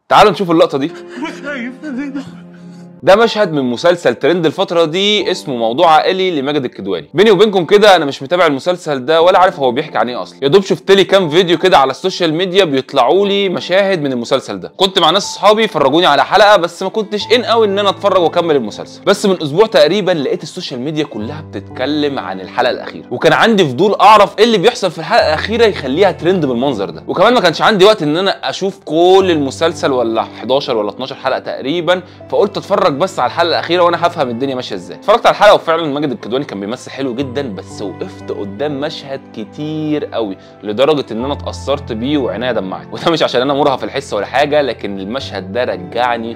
تعالوا نشوف اللقطه دي ده مشهد من مسلسل ترند الفترة دي اسمه موضوع عائلي لماجد الكدواني بيني وبينكم كده انا مش متابع المسلسل ده ولا عارف هو بيحكي عن ايه اصلا يا دوب شفت لي كام فيديو كده على السوشيال ميديا بيطلعوا لي مشاهد من المسلسل ده كنت مع ناس اصحابي فرجوني على حلقة بس ما كنتش ان قوي ان انا اتفرج واكمل المسلسل بس من اسبوع تقريبا لقيت السوشيال ميديا كلها بتتكلم عن الحلقة الاخيرة وكان عندي فضول اعرف ايه اللي بيحصل في الحلقة الاخيرة يخليها ترند بالمنظر ده وكمان ما كانش عندي وقت ان انا اشوف كل المسلسل ولا 11 ولا 12 حلقة تقريبا فقلت اتفرج بس على الحلقة الاخيره وانا هفهم الدنيا ماشيه ازاي اتفرجت على الحلقه وفعلا ماجد الكدواني كان بيمثل حلو جدا بس وقفت قدام مشهد كتير قوي لدرجه ان انا اتاثرت بيه وعينيا دمعت وده مش عشان انا مرهف الحس ولا حاجه لكن المشهد ده رجعني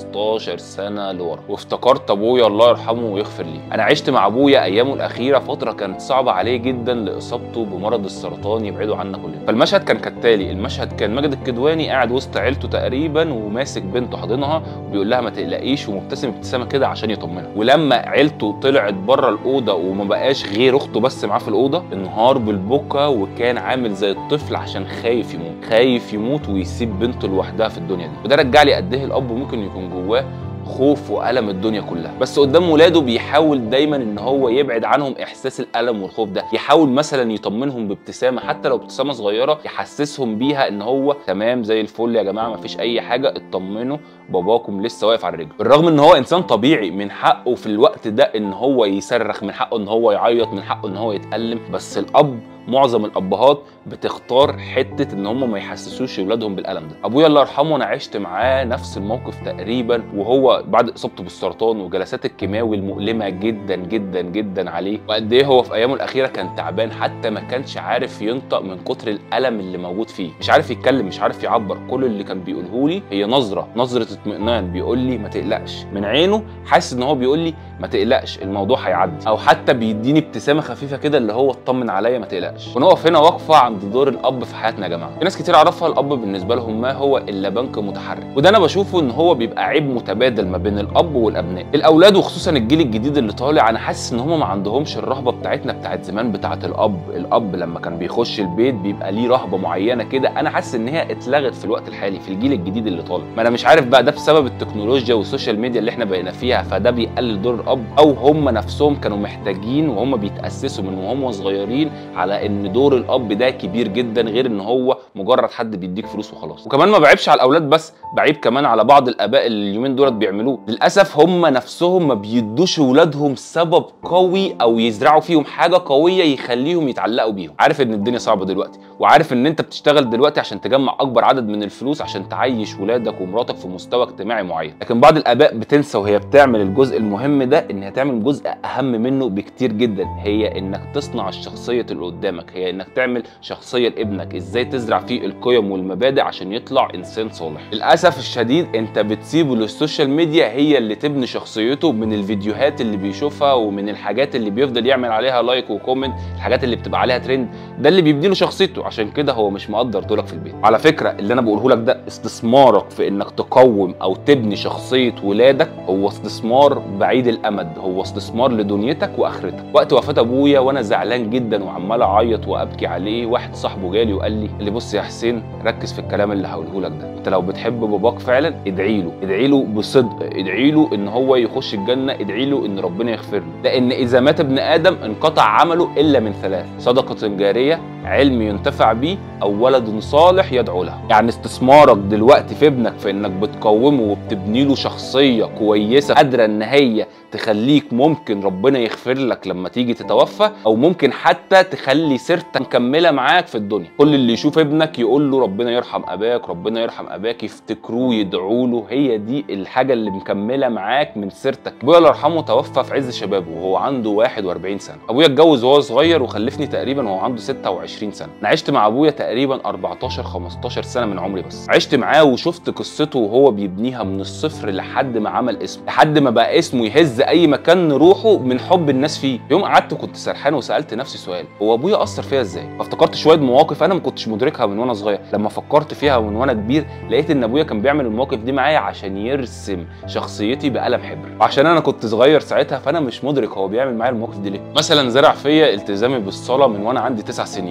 15 سنه لورا وافتكرت ابويا الله يرحمه ويغفر لي انا عشت مع ابويا ايامه الاخيره فتره كانت صعبه عليه جدا لاصابته بمرض السرطان يبعدوا عنا كلنا فالمشهد كان كالتالي المشهد كان ماجد الكدواني قاعد وسط عيلته تقريبا وماسك بنته حاضنها وبيقول لها ما تقلقيش ومبتسم ابتسامه كده عشان يطمنها ولما عيلته طلعت بره الاوضه وما بقاش غير اخته بس معاه في الاوضه انهار بالبكا وكان عامل زي الطفل عشان خايف يموت خايف يموت ويسيب بنته لوحدها في الدنيا دي وده رجع لي قد ايه الاب ممكن يكون جواه خوف والم الدنيا كلها بس قدام ولاده بيحاول دايما ان هو يبعد عنهم احساس الالم والخوف ده يحاول مثلا يطمنهم بابتسامه حتى لو ابتسامه صغيره يحسسهم بيها ان هو تمام زي الفل يا جماعه مفيش اي حاجه اطمنوا باباكم لسه واقف على رجله بالرغم ان هو انسان طبيعي من حقه في الوقت ده ان هو يصرخ من حقه ان هو يعيط من حقه ان هو يتالم بس الاب معظم الابهات بتختار حته ان هم ما يحسسوش اولادهم بالالم ده ابويا الله يرحمه انا عشت معاه نفس الموقف تقريبا وهو بعد اصابته بالسرطان وجلسات الكيماوي المؤلمه جدا جدا جدا عليه وقد ايه هو في ايامه الاخيره كان تعبان حتى ما كانش عارف ينطق من كتر الالم اللي موجود فيه مش عارف يتكلم مش عارف يعبر كل اللي كان بيقوله لي هي نظره نظره اطمئنان بيقول لي ما تقلقش من عينه حاسس ان هو بيقول لي ما تقلقش الموضوع هيعدي او حتى بيديني ابتسامه خفيفه كده اللي هو اطمن عليا ما تقلقش ونقف هنا وقفه عند دور الاب في حياتنا يا جماعه في ناس كتير اعرفها الاب بالنسبه لهم ما هو الا بنك متحرك وده انا بشوفه ان هو بيبقى عيب متبادل ما بين الاب والابناء الاولاد وخصوصا الجيل الجديد اللي طالع انا حاسس ان هم ما عندهمش الرهبه بتاعتنا بتاعت زمان بتاعت الاب الاب لما كان بيخش البيت بيبقى ليه رهبه معينه كده انا حاسس ان هي اتلغت في الوقت الحالي في الجيل الجديد اللي طالع ما انا مش عارف بقى ده بسبب التكنولوجيا والسوشيال ميديا اللي احنا بقينا فيها فده بيقلل دور الاب او هم نفسهم كانوا محتاجين وهم بيتاسسوا من وهم صغيرين على ان دور الاب ده كبير جدا غير ان هو مجرد حد بيديك فلوس وخلاص وكمان ما بعيبش على الاولاد بس بعيب كمان على بعض الاباء اللي اليومين دولت بيعملوه للاسف هم نفسهم ما بيدوش ولادهم سبب قوي او يزرعوا فيهم حاجه قويه يخليهم يتعلقوا بيهم عارف ان الدنيا صعبه دلوقتي وعارف ان انت بتشتغل دلوقتي عشان تجمع اكبر عدد من الفلوس عشان تعيش ولادك ومراتك في مستوى اجتماعي معين لكن بعض الاباء بتنسى وهي بتعمل الجزء المهم ده ان هي تعمل جزء اهم منه بكتير جدا هي انك تصنع الشخصيه اللي قدامك هي انك تعمل شخصيه لابنك ازاي تزرع فيه القيم والمبادئ عشان يطلع انسان صالح للاسف الشديد انت بتسيبه للسوشيال ميديا هي اللي تبني شخصيته من الفيديوهات اللي بيشوفها ومن الحاجات اللي بيفضل يعمل عليها لايك وكومنت الحاجات اللي بتبقى عليها ترند ده اللي بيبني له شخصيته عشان كده هو مش مقدر دورك في البيت على فكره اللي انا بقوله لك ده استثمارك في انك تقوم او تبني شخصيه ولادك هو استثمار بعيد الامد هو استثمار لدنيتك واخرتك وقت وفاه ابويا وانا زعلان جدا وعمال اعيط وابكي عليه واحد صاحبه جالي وقال لي اللي بص يا حسين ركز في الكلام اللي هقوله لك ده انت لو بتحب باباك فعلا ادعي له ادعي له بصدق ادعي له ان هو يخش الجنه ادعي له ان ربنا يغفر له لان اذا مات ابن ادم انقطع عمله الا من ثلاث صدقه جاريه علم ينتفع بيه او ولد صالح يدعو له يعني استثمارك دلوقتي في ابنك في انك بتقومه وبتبني له شخصيه كويسه قادره ان هي تخليك ممكن ربنا يغفر لك لما تيجي تتوفى او ممكن حتى تخلي سيرتك مكمله معاك في الدنيا كل اللي يشوف ابنك يقول له ربنا يرحم اباك ربنا يرحم اباك يفتكروه يدعوا له هي دي الحاجه اللي مكمله معاك من سيرتك ابويا الله يرحمه توفى في عز شبابه وهو عنده 41 سنه ابويا اتجوز وهو صغير وخلفني تقريبا وهو عنده 26 سنه انا عشت مع ابويا تقريبا 14 15 سنه من عمري بس عشت معاه وشفت قصته وهو بيبنيها من الصفر لحد ما عمل اسم لحد ما بقى اسمه يهز اي مكان نروحه من حب الناس فيه يوم قعدت كنت سرحان وسالت نفسي سؤال هو ابويا اثر فيا ازاي فافتكرت شويه مواقف انا ما كنتش مدركها من وانا صغير لما فكرت فيها من وانا كبير لقيت ان ابويا كان بيعمل المواقف دي معايا عشان يرسم شخصيتي بقلم حبر وعشان انا كنت صغير ساعتها فانا مش مدرك هو بيعمل معايا المواقف دي ليه مثلا زرع فيا التزامي بالصلاه من وانا عندي تسع سنين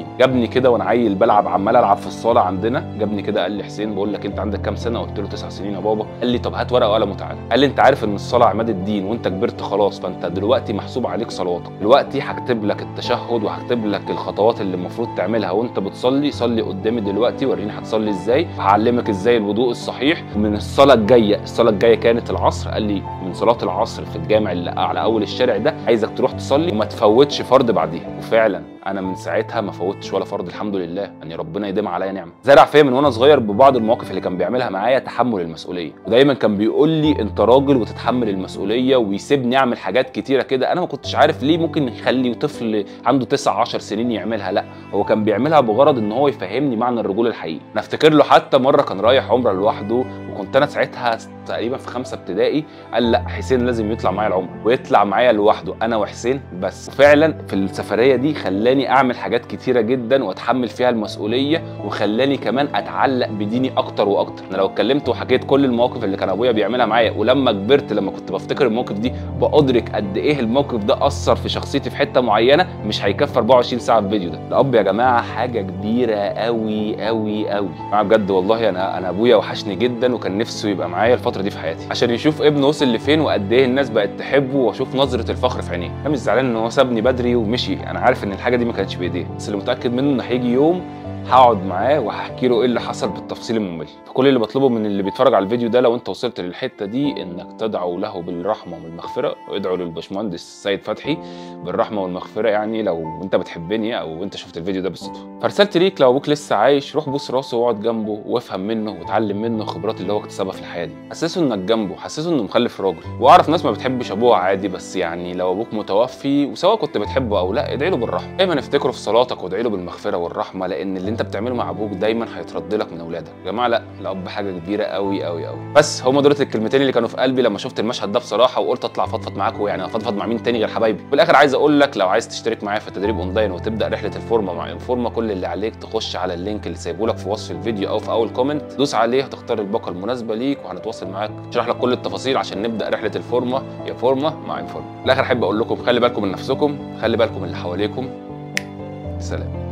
جابني كده وانا عيل بلعب عمال العب في الصاله عندنا جابني كده قال لي حسين بقول لك انت عندك كام سنه قلت له تسع سنين يا بابا قال لي طب هات ورقه وقلم وتعالى قال لي انت عارف ان الصلاه عماد الدين وانت كبرت خلاص فانت دلوقتي محسوب عليك صلواتك دلوقتي هكتب لك التشهد وهكتب لك الخطوات اللي المفروض تعملها وانت بتصلي صلي قدامي دلوقتي وريني هتصلي ازاي وهعلمك ازاي الوضوء الصحيح ومن الصلاه الجايه الصلاه الجايه كانت العصر قال لي من صلاه العصر في الجامع اللي على اول الشارع ده عايزك تروح تصلي وما تفوتش فرض بعديها وفعلا انا من ساعتها ما فوتش ولا فرض الحمد لله يعني ربنا يديم عليا نعمه زرع فيا من وانا صغير ببعض المواقف اللي كان بيعملها معايا تحمل المسؤوليه ودايما كان بيقول لي انت راجل وتتحمل المسؤوليه ويسيبني اعمل حاجات كتيره كده انا ما كنتش عارف ليه ممكن يخلي طفل عنده 9 10 سنين يعملها لا هو كان بيعملها بغرض ان هو يفهمني معنى الرجوله الحقيقي انا افتكر له حتى مره كان رايح عمره لوحده وكنت انا ساعتها تقريبا في خمسه ابتدائي قال لا حسين لازم يطلع معايا العمره ويطلع معايا لوحده انا وحسين بس وفعلا في السفريه دي خلاني اعمل حاجات كتيره جدا واتحمل فيها المسؤوليه وخلاني كمان اتعلق بديني اكتر واكتر انا لو اتكلمت وحكيت كل المواقف اللي كان ابويا بيعملها معايا ولما كبرت لما كنت بفتكر المواقف دي بادرك قد ايه الموقف ده اثر في شخصيتي في حته معينه مش هيكفي 24 ساعه في الفيديو ده الاب يا جماعه حاجه كبيره قوي قوي قوي انا بجد والله انا انا ابويا وحشني جدا وكان نفسه يبقى معايا الفتره دي في حياتي عشان يشوف ابنه وصل لفين وقد ايه الناس بقت تحبه واشوف نظره الفخر في عينيه انا مش زعلان ان هو سابني بدري ومشي انا عارف ان الحاجه دي ما كانتش بايديه بس اللي متاكد منه ان هيجي يوم هقعد معاه وهحكي له ايه اللي حصل بالتفصيل الممل فكل اللي بطلبه من اللي بيتفرج على الفيديو ده لو انت وصلت للحته دي انك تدعو له بالرحمه والمغفره وادعوا للباشمهندس سيد فتحي بالرحمه والمغفره يعني لو انت بتحبني او انت شفت الفيديو ده بالصدفه فرسالتي ليك لو ابوك لسه عايش روح بوس راسه واقعد جنبه وافهم منه وتعلم منه الخبرات اللي هو اكتسبها في الحياه دي حسسه انك جنبه حسسه انه مخلف راجل واعرف ناس ما بتحبش ابوها عادي بس يعني لو ابوك متوفي وسواء كنت بتحبه او لا ادعي له بالرحمه دايما افتكره في صلاتك وادعي له بالمغفره والرحمه لان اللي انت بتعمله مع ابوك دايما هيترد لك من اولادك يا جماعه لا الاب حاجه كبيره قوي قوي قوي بس هم دول الكلمتين اللي كانوا في قلبي لما شفت المشهد ده بصراحه وقلت اطلع فضفض معاكم يعني افضفض مع مين تاني غير حبايبي في الاخر عايز اقول لك لو عايز تشترك معايا في التدريب اونلاين وتبدا رحله الفورمه مع انفورما كل اللي عليك تخش على اللينك اللي سايبه لك في وصف الفيديو او في اول كومنت دوس عليه هتختار الباقه المناسبه ليك وهنتواصل معاك اشرح لك كل التفاصيل عشان نبدا رحله الفورمه يا فورمه مع انفورما في الاخر احب اقول لكم خلي بالكم من نفسكم خلي بالكم من اللي حواليكم سلام